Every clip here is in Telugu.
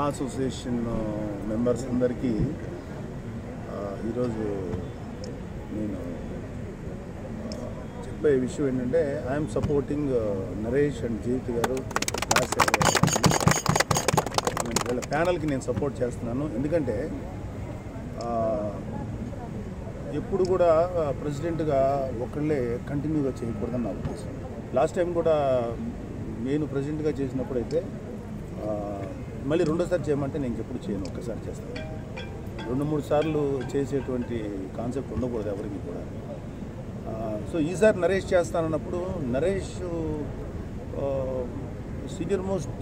అసోసియేషన్ మెంబర్స్ అందరికీ ఆ, ఈరోజు నేను ఆ, చెప్పే విషయం ఏంటంటే I'm supporting Naresh and Jeevith garu Rajasekhar గారు నేను వీళ్ళ ప్యానల్కి నేను సపోర్ట్ చేస్తున్నాను ఎందుకంటే ఆ, ఎప్పుడు కూడా ప్రెసిడెంట్గా ఒకళ్ళే కంటిన్యూగా చేయకూడదని నా ఉద్దేశం లాస్ట్ టైం కూడా నేను ప్రెసిడెంట్గా చేసినప్పుడు అయితే ఆ, మళ్ళీ రెండోసారి చేయమంటే నేను ఎప్పుడు చేయను ఒక్కసారి చేస్తాను రెండు మూడు సార్లు చేసేటువంటి కాన్సెప్ట్ ఉండకూడదు ఎవరికి కూడా ఆ, సో ఈసారి నరేష్ చేస్తానన్నప్పుడు నరేష్ సీనియర్ మోస్ట్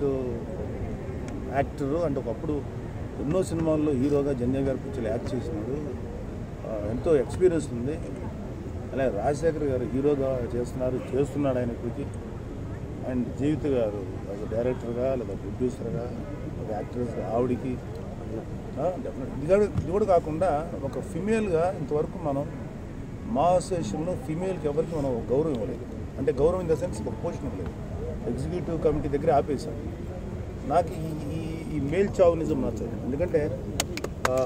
యాక్టర్ అంటే ఒకప్పుడు ఎన్నో సినిమాల్లో హీరోగా జంజయ్ గారి పిక్చర్లు యాక్ట్ చేసినాడు ఆ, ఎంతో ఎక్స్పీరియన్స్ ఉంది అలాగే రాజశేఖర్ గారు హీరోగా చేస్తున్నారు చేస్తున్నాడు ఆయన ఇప్పటికి అండ్ జీవిత గారు ఒక డైరెక్టర్గా లేదా ప్రొడ్యూసర్గా ఒక యాక్ట్రెస్గా ఆవిడికి డెఫినెట్ ఇది కూడా ఇది కూడా కాకుండా ఒక ఫిమేల్గా ఇంతవరకు మనం మా అసోసియేషన్లో ఫిమేల్కి ఎవరికి మనం గౌరవం ఇవ్వలేదు అంటే గౌరవం ఇన్ ద సెన్స్ ఒక పోషన్ ఇవ్వలేదు ఎగ్జిక్యూటివ్ కమిటీ దగ్గర ఆపేశాం నాకు ఈ ఈ ఈ మేల్ చావునిజం నచ్చదు ఎందుకంటే ఆ,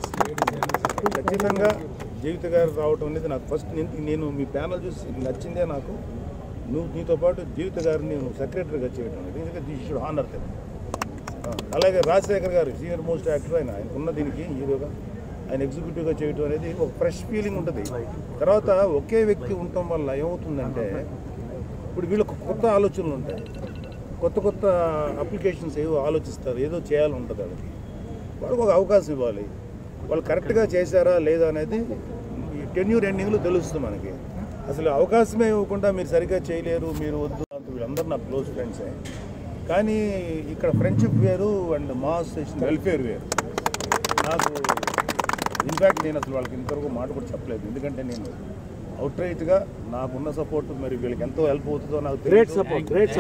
ఖచ్చితంగా జీవిత గారు రావటం అనేది నాకు ఫస్ట్ నేను నేను మీ ప్యానల్ చూసి నచ్చిందే నాకు నువ్వు నీతో పాటు జీవిత గారిని నువ్వు సెక్రటరీగా చేయడం అనేది ఎందుకంటే దిస్ షుడ్ హానర్ దెమ్ అలాగే రాజశేఖర్ గారు సీనియర్ మోస్ట్ యాక్టర్ ఆయన ఆయనకున్న దీనికి హీరోగా ఆయన ఎగ్జిక్యూటివ్గా చేయడం అనేది ఒక ఫ్రెష్ ఫీలింగ్ ఉంటుంది తర్వాత ఒకే వ్యక్తి ఉండటం వల్ల ఏమవుతుందంటే ఇప్పుడు వీళ్ళకు కొత్త ఆలోచనలు ఉంటాయి కొత్త కొత్త అప్లికేషన్స్ ఏవో ఆలోచిస్తారు ఏదో చేయాలని ఉంటుంది వాళ్ళకి వాళ్ళకి ఒక అవకాశం ఇవ్వాలి వాళ్ళు కరెక్ట్గా చేశారా లేదా అనేది ఈ టెన్యూర్ ఎండింగ్లో తెలుస్తుంది మనకి అసలు అవకాశమే ఇవ్వకుండా మీరు సరిగ్గా చేయలేరు మీరు వద్దు అంత వీళ్ళందరూ నా క్లోజ్ ఫ్రెండ్సే కానీ ఇక్కడ ఫ్రెండ్షిప్ వేరు అండ్ మా అసోసియేషన్ వెల్ఫేర్ వేరు నాకు ఇన్ఫ్యాక్ట్ నేను అసలు వాళ్ళకి ఇంతవరకు మాట కూడా చెప్పలేదు ఎందుకంటే నేను అవుట్ రైట్గా నాకున్న సపోర్ట్ మరి వీళ్ళకి ఎంతో హెల్ప్ అవుతుందో నాకు great support great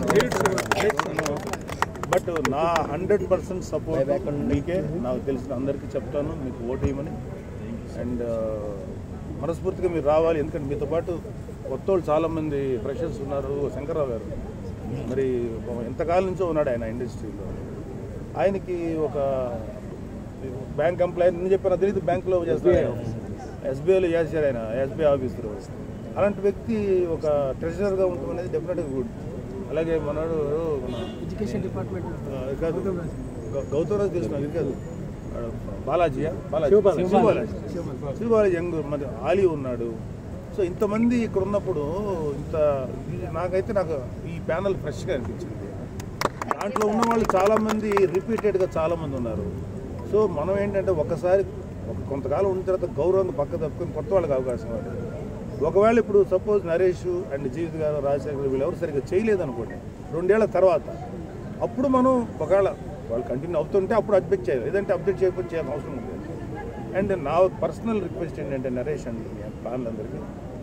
support but నా హండ్రెడ్ పర్సెంట్ సపోర్ట్ మీకే నాకు తెలిసిన అందరికీ చెప్తాను మీకు ఓటు వేయమని అండ్ మనస్ఫూర్తిగా మీరు రావాలి ఎందుకంటే మీతో పాటు కొత్త వాళ్ళు చాలామంది ఫ్రెషర్స్ ఉన్నారు శంకర్రావు గారు మరి ఎంతకాలం నుంచో ఉన్నాడు ఆయన ఇండస్ట్రీలో ఆయనకి ఒక బ్యాంక్ ఎంప్లాయీ నేను చెప్పాను తెలియదు బ్యాంకులో చేస్తాడు ఎస్బీఐలో చేశాడు ఆయన ఎస్బీఐ ఆఫీసర్ అలాంటి వ్యక్తి ఒక ట్రెజరర్గా ఉండడం అనేది డెఫినెట్గా గుడ్ అలాగే మనడు మన ఎడ్యుకేషన్ డిపార్ట్మెంట్ ఆ, కాదు గౌ- గౌతమ్ రాజు తెలిసిన ఇది కాదు ఆ, బాలాజీయా బాలాజీ శివబాలాజీ శివబాలాజీ యంగ్ మరి ఆలీ ఉన్నాడు సో ఇంతమంది ఇక్కడ ఉన్నప్పుడు ఇంత ఇది నాకైతే నాకు ఈ ప్యానల్ ఫ్రెష్గా అనిపించింది దాంట్లో ఉన్న వాళ్ళు చాలామంది రిపీటెడ్గా చాలామంది ఉన్నారు సో మనం ఏంటంటే ఒకసారి ఒక కొంతకాలం ఉన్న తర్వాత గౌరవంగా పక్క తప్పుకొని కొత్త వాళ్ళకి అవకాశం ఇవ్వాలి ఒకవేళ ఇప్పుడు సపోజ్ నరేష్ అండ్ జీవిత్ గారు రాజశేఖర్ గారు వీళ్ళు ఎవరు సరిగ్గా చేయలేదనుకోండి రెండేళ్ల తర్వాత అప్పుడు మనం ఒకవేళ వాళ్ళు కంటిన్యూ అవుతుంటే అప్పుడు అప్డేట్ చేయాలి లేదంటే అప్డేట్ చేయకపోతే చేయాల్సిన అవసరం ఉంది అండ్ నా పర్సనల్ రిక్వెస్ట్ ఏంటంటే నరేష్ అండ్ ప్లాన్లందరికీ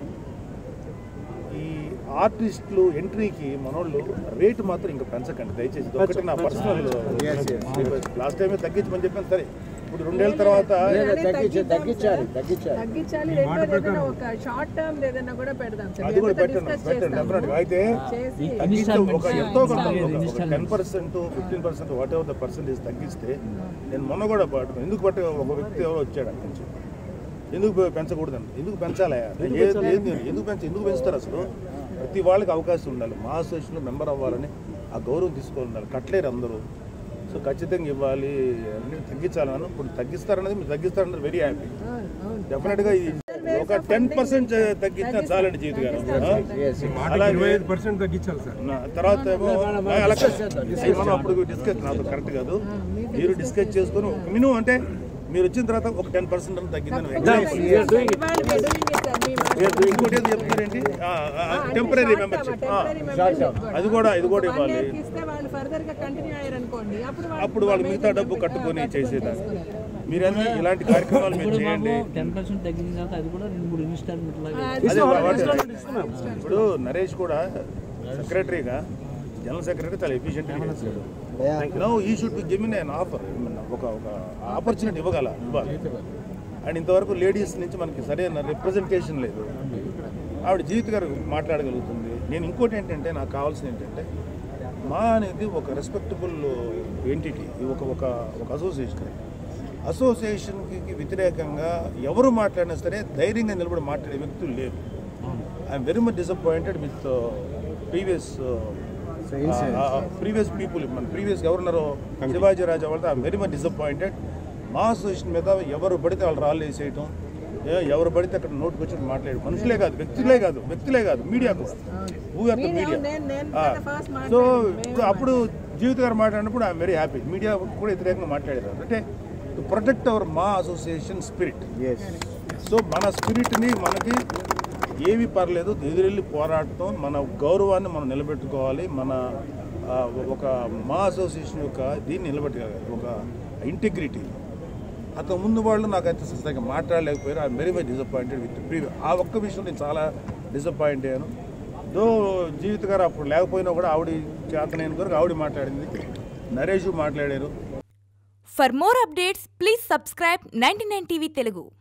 ఈ ఆర్టిస్టులు ఎంట్రీకి మనోళ్ళు రేటు మాత్రం ఇంకా పెంచకండి దయచేసి ఇది ఒకటి నా పర్సనల్ లాస్ట్ టైమే తగ్గించమని చెప్పాను సరే ఇప్పుడు రెండేళ్ల తర్వాత తగ్గించాలి తగ్గించాలి తగ్గించాలి తగ్గించాలి రెండోది ఏదైనా ఒక షార్ట్ టర్మ్ ఏదైనా కూడా పెడదాం సార్. అది కూడా ఎంత పెట్టండి discuss పెట్టండి చేస్తాము. డెఫినెట్గా అయితే చేసి తగ్గించే ఒక ఎంతో కొంత ఒక ten percent fifteen percent whatever the percentage తగ్గిస్తే నేను మొన్న కూడా పట్టుకున్నాను ఎందుకు పట్టు ఒక వ్యక్తి ఎవరో వచ్చాడు అక్కడి నుంచి ఎందుకు పె- పెంచకూడదండి ఎందుకు పెంచాలి ఏది ఏది ఎందుకు పెంచ ఎందుకు పెంచుతారు అసలు ప్రతి వాళ్ళకి అవకాశం ఉండాలి మా అసోసియేషన్లో మెంబర్ అవ్వాలని ఆ గౌరవం తీసుకోవాలి ఉండాలి కట్టలేరు అందరూ సో ఖచ్చితంగా ఇవ్వాలి అన్ని తగ్గించాలని ఇప్పుడు తగ్గిస్తారనేది మీరు తగ్గిస్తారన్నది వెరీ హ్యాపీ అవును, అవును. డెఫినెట్గా ఇది ఒక టెన్ పర్సెంట్ తగ్గించినా చాలండి జీవిత గారు అలాగే ఇరవై ఐదు పర్సెంట్ తగ్గించాలి సార్ నా తర్వాత ఏమో అలా కాదు. మనం అప్పుడు డిస్కస్ నాతో కరెక్ట్ కాదు మీరు డిస్కస్ చేసుకొని మినిమం అంటే మీరు వచ్చిన తర్వాత ఒక టెన్ పర్సెంట్ అని తగ్గిందని ఎగ్జాంపుల్ ఇవాళ we're doing it, sir. మీ మాట. ఇంకోటి ఏదో చెప్తున్నారేంటి temporary Short term, membership temporary membership అది కూడా ఇది కూడా One ఇవ్వాలి year కి ఇస్తే వాళ్ళు ఫర్దర్ గా కంటిన్యూ అయ్యారు అనుకోండి అప్పుడు వాళ్ళు అప్పుడు వాళ్ళు మిగతా డబ్బు కట్టుకొని చేసేదాన్ని మీరన్నీ ఇలాంటి కార్యక్రమాలు మీరు చేయండి టెన్ పర్సెంట్ తగ్గిన తర్వాత అది కూడా రెండు మూడు ఇన్స్టాల్మెంట్ లాగా అదే వాటి- ఇప్పుడు నరేష్ కూడా సెక్రటరీగా జనరల్ సెక్రటరీ చాలా ఎఫిషియెంట్గా చేస్తాడు no he should be given an offer ఒక ఒక ఆపర్చునిటీ ఇవ్వగల ఇవ్వాలి అండ్ ఇంతవరకు లేడీస్ నుంచి మనకి సరైన రిప్రజెంటేషన్ లేదు ఆవిడ జీవిత గారు మాట్లాడగలుగుతుంది నేను ఇంకోటి ఏంటంటే నాకు కావాల్సింది ఏంటంటే మా అనేది ఒక రెస్పెక్టబుల్ ఎంటిటీ ఒక ఒక ఒక అసోసియేషన్ అసోసియేషన్కి వ్యతిరేకంగా ఎవరు మాట్లాడినా సరే ధైర్యంగా నిలబడి మాట్లాడే వ్యక్తులు లేరు I'm very much disappointed with previous previous people మన ప్రీవియస్ గవర్నర్ శివాజీ రాజా వాళ్ళతో ఐఎమ్ వెరీ మచ్ డిసప్పాయింటెడ్ మా అసోసియేషన్ మీద ఎవరు పడితే వాళ్ళు రాళ్ళు వేసేయటం ఏ, ఎవరు పడితే అక్కడ నోటుకు వచ్చి మాట్లాడు మనుషులే కాదు వ్యక్తులే కాదు వ్యక్తులే కాదు మీడియా కూడా who are the media, media నేను- నేను ఆ. కదా first సో మాట్లాడింది, ఇప్పుడు అప్పుడు జీవిత గారు మాట్లాడినప్పుడు ఐఎమ్ వెరీ హ్యాపీ మీడియా కూడా వ్యతిరేకంగా మాట్లాడారు అంటే టు ప్రొటెక్ట్ అవర్ మా అసోసియేషన్ స్పిరిట్ సో మన స్పిరిట్ని మనకి ఏమీ పర్లేదు ఎదురెళ్ళి పోరాడటం మన గౌరవాన్ని మనం నిలబెట్టుకోవాలి మన ఆ, ఒక మా అసోసియేషన్ యొక్క దీన్ని నిలబెట్టుకోవాలి ఒక ఇంటిగ్రిటీ అంతకు ముందు వాళ్ళు నాకు అయితే సరిగ్గా మాట్లాడలేకపోయారు I very much disappointed with previous ఆ ఒక్క విషయం నేను చాలా డిసప్పాయింట్ అయ్యాను దో జీవిత గారు అప్పుడు లేకపోయినా కూడా ఆవిడ చేతనైన వరకు ఆవిడ మాట్లాడింది నరేష్ మాట్లాడారు For more updates, please subscribe 99 TV Telugu.